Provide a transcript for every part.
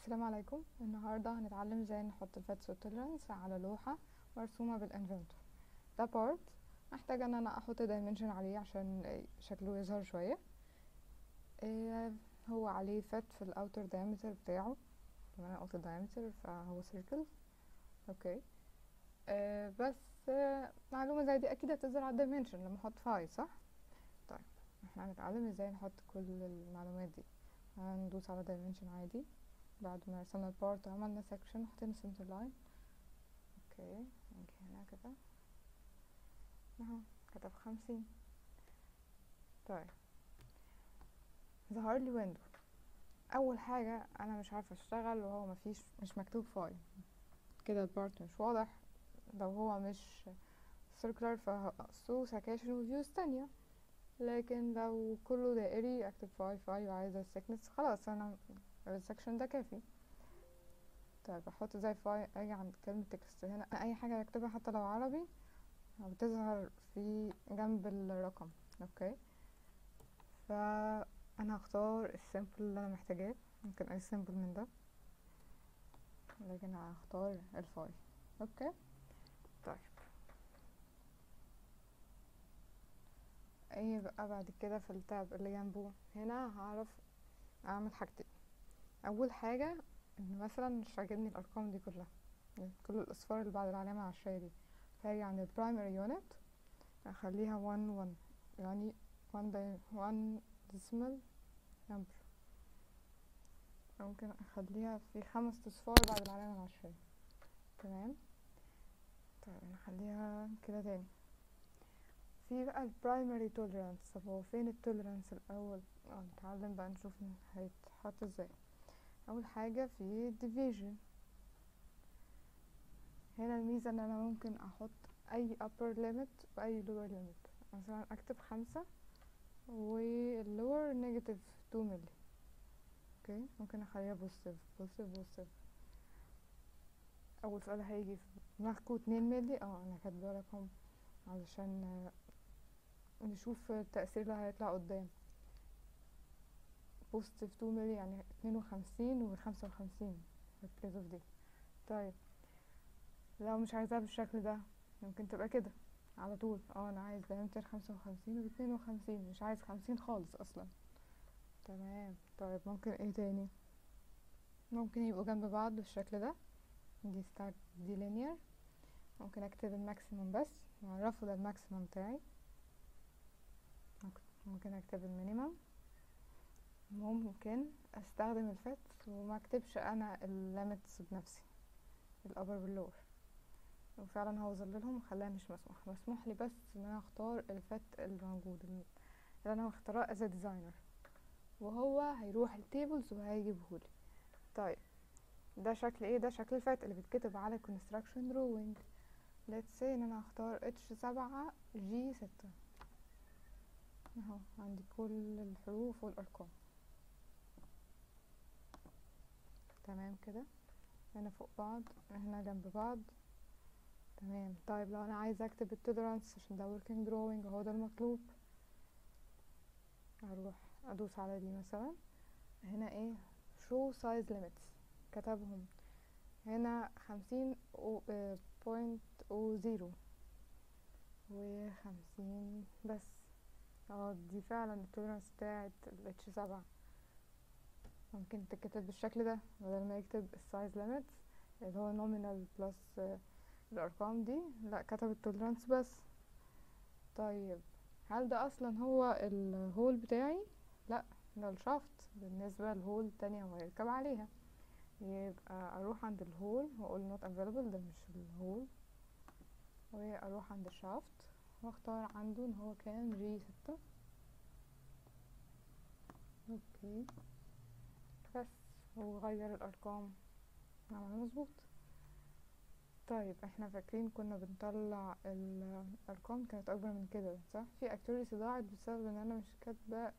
السلام عليكم النهاردة هنتعلم ازاي نحط الفاتس والتوليرانس على لوحة مرسومة بالانفنتور ده بارت محتاجة ان انا احط دايمنشن عليه عشان شكله يظهر شوية إيه هو عليه فات في الاوتر diameter بتاعه بما انا قلت diameter فهو circle اوكي إيه بس آه، معلومة زي دي اكيد هتظهر على الدايمنشن لما احط فاي صح طيب احنا هنتعلم ازاي نحط كل المعلومات دي هندوس على dimension عادي بعد ما رسمنا البارت وعملنا section حطينا center line اوكي نجي هنا كده اهو كتب خمسين طيب ظهر لي ويندو اول حاجة انا مش عارفة اشتغل وهو مفيش مش مكتوب فايل كده البارت مش واضح لو هو مش circular فهقصه سكاشن وفيوز تانية لكن لو كله دائري اكتب فاي فاي وعايزة السكنس خلاص انا السكشن ده كافي طيب احط زي فاي اجي عند كلمة تكست هنا اي حاجة اكتبها حتى لو عربي بتظهر في جنب الرقم اوكي فانا هختار السيمبل اللي انا محتاجاه ممكن اي سيمبل من ده لكن هختار الفاي اوكي طيب ايه بقى بعد كده في التاب اللي جنبه هنا هعرف اعمل حاجتين اول حاجة ان مثلا مش عاجبني الارقام دي كلها يعني كل الاصفار اللي بعد العلامة العشرية دي فهاجي عند البرايمري يونت اخليها 1 1 يعني 1 دي 1 decimal number ممكن اخليها في خمس اصفار بعد العلامة العشرية تمام طيب نخليها كده تاني في بقى البرايمري توليرانس طب هو فين التوليرانس الاول اه نتعلم بقى نشوف هيتحط ازاي اول حاجة في division هنا الميزة ان انا ممكن احط اي upper limit واي lower limit مثلا اكتب خمسة والlower negative 2 ملي اوكي ممكن اخليها positive positive positive اول سؤال هيجي في دماغكوا 2 ملي اه انا كاتبه رقم علشان آه، نشوف التأثير اللي هيطلع قدام بوزيتيف 2 ملي يعني اتنين وخمسين وخمسة وخمسين في البليس اوف دي طيب لو مش عايزاها بالشكل ده ممكن تبقى كده على طول اه انا عايز دايمتر خمسة وخمسين واتنين وخمسين مش عايز خمسين خالص اصلا تمام طيب ممكن ايه تاني ممكن يبقوا جنب بعض بالشكل ده دي ستارت دي لينير ممكن اكتب الماكسيموم بس واعرفه ده الماكسيموم بتاعي ممكن- ممكن اكتب المينيمم ممكن استخدم الفت وما اكتبش انا الليميتس بنفسي الابر واللور وفعلا هو ظللهم وخلاها مش مسموح مسموح لي بس ان انا اختار الفت الموجود اللي انا مختاراه از ديزاينر وهو هيروح التيبلز وهيجيبهولي طيب ده شكل ايه ده شكل الفت اللي بيتكتب على construction drawing let's say ان انا هختار اتش سبعة جي ستة اهو عندي كل الحروف والارقام تمام كده هنا فوق بعض هنا جنب بعض تمام طيب لو انا عايزه اكتب التوليرانس عشان ده working drawing هو ده المطلوب هروح ادوس على دي مثلا هنا ايه show size limits كتبهم هنا خمسين بوينت او زيرو وخمسين بس اه دي فعلا التوليرانس بتاعت الاتش سبعة ممكن تتكتب بالشكل ده بدل ما يكتب السايز ليميتس اللي هو نومينال بلس الارقام دي لا كتب التوليرانس بس طيب هل ده اصلا هو الهول بتاعي لا ده الشافت بالنسبة للهول التانية هو يركب عليها يبقى اروح عند الهول واقول not available ده مش الهول واروح عند الشافت واختار عنده ان هو كان جي ستة اوكي بس وغير الارقام عمل مظبوط طيب احنا فاكرين كنا بنطلع الارقام كانت اكبر من كده صح في اكتوريسي ضاعت بسبب ان انا مش كاتبه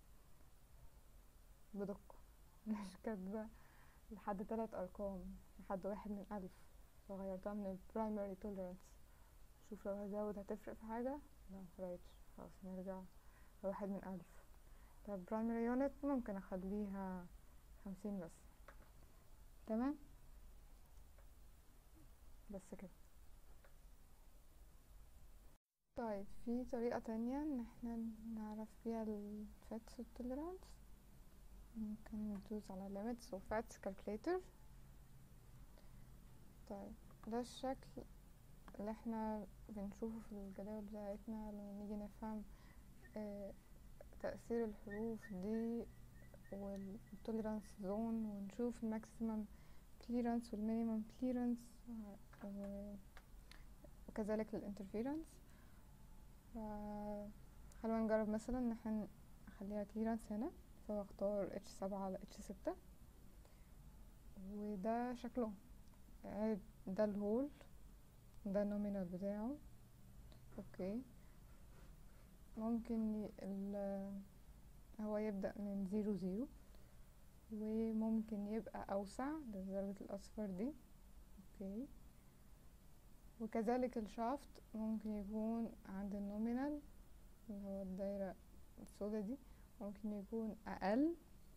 بدقه مش كاتبه لحد تلات ارقام لحد واحد من الف فغيرتها من البرايمري توليرانس شوف لو هزود هتفرق في حاجة لا مفرقتش خلاص نرجع لواحد من ألف طب برايمري يونت ممكن أخليها خمسين بس تمام بس كده طيب في طريقة تانية ان احنا نعرف بيها الفاتس والتوليرانس ممكن ندوس على limits و fats calculator طيب ده الشكل اللي احنا بنشوفه في الجداول بتاعتنا لما نيجي نفهم اه تأثير الحروف دي والتوليرانس زون ونشوف الماكسيمم كليرانس والمينيمم كليرانس وكذلك الانترفيرنس خلونا نجرب مثلا ان احنا نخليها كليرانس هنا فاختار اتش سبعة على اتش ستة وده شكله ده الهول ده النومينال بتاعه اوكي ممكن هو يبدأ من زيرو زيرو وممكن يبقى أوسع لدرجة الأصفر دي اوكي وكذلك الشافت ممكن يكون عند النومينال اللي هو الدايرة السودا دي ممكن يكون أقل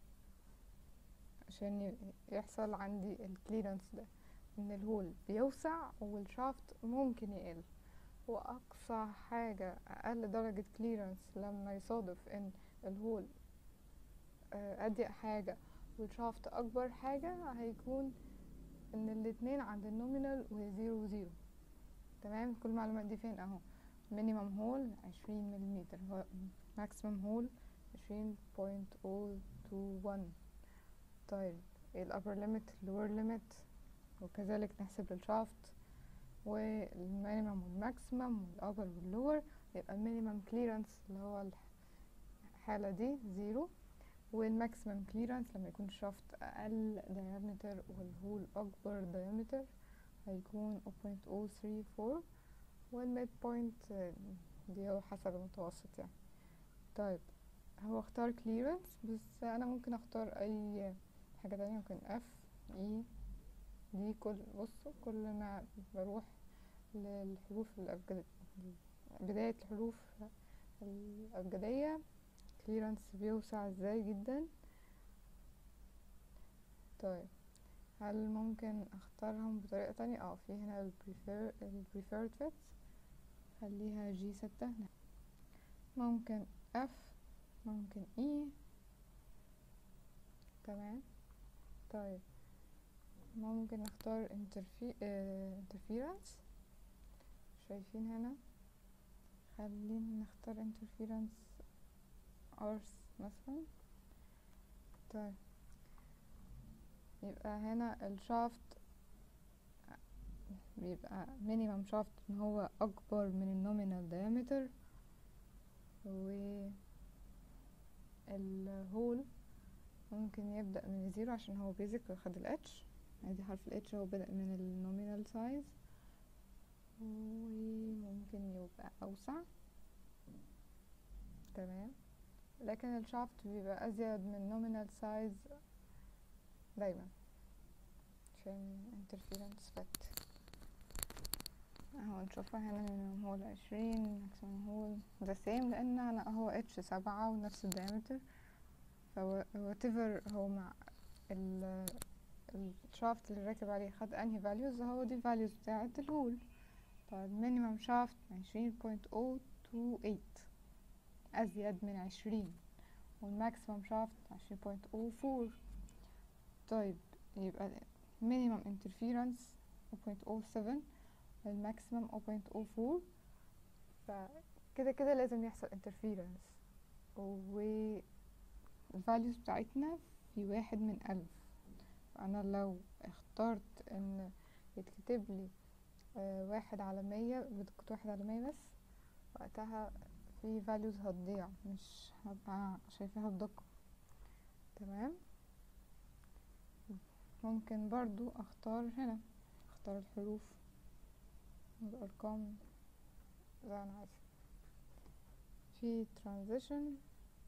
عشان يحصل عندي الكليرنس ده ان الهول بيوسع والشافت ممكن يقل واقصى حاجة اقل درجة كليرنس لما يصادف ان الهول اضيق حاجة والشافت اكبر حاجة هيكون ان الاتنين عند النومينال وزيرو زيرو تمام كل المعلومات دي فين اهو مينيمم هول عشرين مليمتر ماكسيمم هول عشرين بوينت او تو ون طيب الابر ليميت اللور ليميت وكذلك نحسب الشافت والمينيمم والماكسيمم والابر واللور يبقى المينيمم كليرنس اللي هو الحالة دي زيرو والماكسيمم كليرنس لما يكون الشافت اقل diameter والهول اكبر diameter هيكون 0.034 والميد بوينت دي هو حسب المتوسط يعني طيب هو اختار كليرنس بس انا ممكن اختار اي حاجة تانية ممكن اف اي دي كل بصوا كل ما بروح للحروف الأبجدية بداية الحروف الأبجدية كليرنس بيوسع ازاي جدا طيب هل ممكن اختارهم بطريقة تانية اه في هنا ال prefer ال preferred fits خليها جي ستة ممكن اف ممكن اي تمام طيب ممكن نختار interfe اه interference شايفين هنا خلينا نختار interference ارس مثلا طيب يبقى هنا الشافت بيبقى مينيمم شافت ان هو اكبر من النومينال diameter و الهول ممكن يبدأ من زيرو عشان هو بيزك واخد الاتش ادي حرف الاتش هو بدأ من النومينال سايز وممكن يبقى اوسع تمام لكن الشافت بيبقى ازيد من نومينال سايز دايما عشان interference فات اهو نشوفها هنا من هول عشرين ماكسيمم هول ذا سيم لان انا اهو اتش سبعة ونفس الدايمتر ف whatever هو مع ال الشافت اللي راكب عليه خد انهي values هو دي values بتاعة الهول طيب minimum شافت عشرين بوينت او تو ايت ازيد من عشرين والماكسيمم شافت عشرين بوينت او فور طيب يبقى minimum interference 0.07 الماكسيمم 0.04 فكده كده لازم يحصل interference و الفاليوز بتاعتنا في واحد من ألف فأنا لو اخترت ان يتكتب لي آه واحد على مية بدقة واحد على مية بس وقتها في values هتضيع مش هبقى شايفاها بدقة تمام ممكن برضو اختار هنا اختار الحروف والارقام زي انا عايزة في transition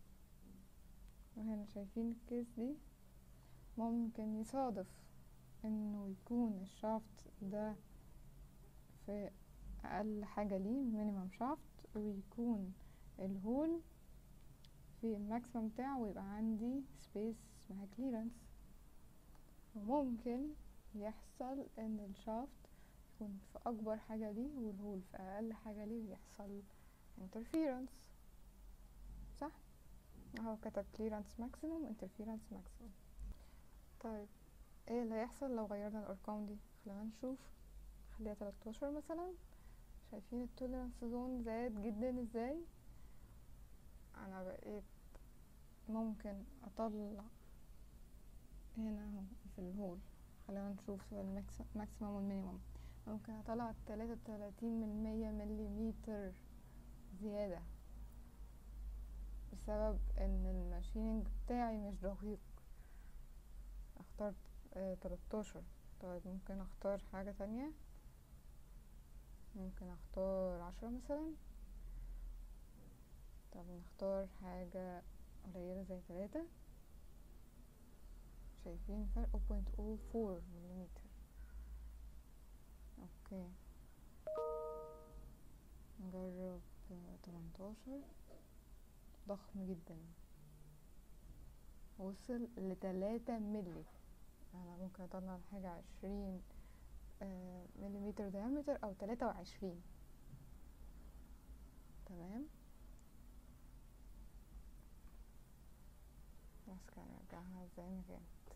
وهنا شايفين الكيس دي ممكن يصادف انه يكون الشافت ده في اقل حاجة ليه مينيمم شافت ويكون الهول في الماكسيمم بتاعه ويبقى عندي سبيس اسمها كليرنس فممكن يحصل ان الشافت يكون في اكبر حاجة ليه والهول في اقل حاجة ليه ويحصل interference صح اهو كتب clearance maximum interference maximum طيب ايه اللي هيحصل لو غيرنا الارقام دي خلينا نشوف خليها 13 مثلا شايفين التوليرانس زون زاد جدا ازاي انا بقيت ممكن اطلع هنا اهو في الهول خلينا نشوف الماكسيمم والمينيمم ممكن اطلع تلاتة وتلاتين من مية مليمتر زيادة بسبب ان الماشينينج بتاعي مش دقيق اخترت تلاتاشر طيب ممكن اختار حاجة تانية ممكن اختار عشرة مثلا طب نختار حاجة قليلة زي تلاتة شايفين فرق بوينت او فور مليمتر اوكي نجرب تمنتاشر ضخم جدا وصل لتلاتة ملي انا ممكن اطلع الحاجة عشرين مليمتر diameter او تلاتة وعشرين تمام بس كده نرجعها زي ما كان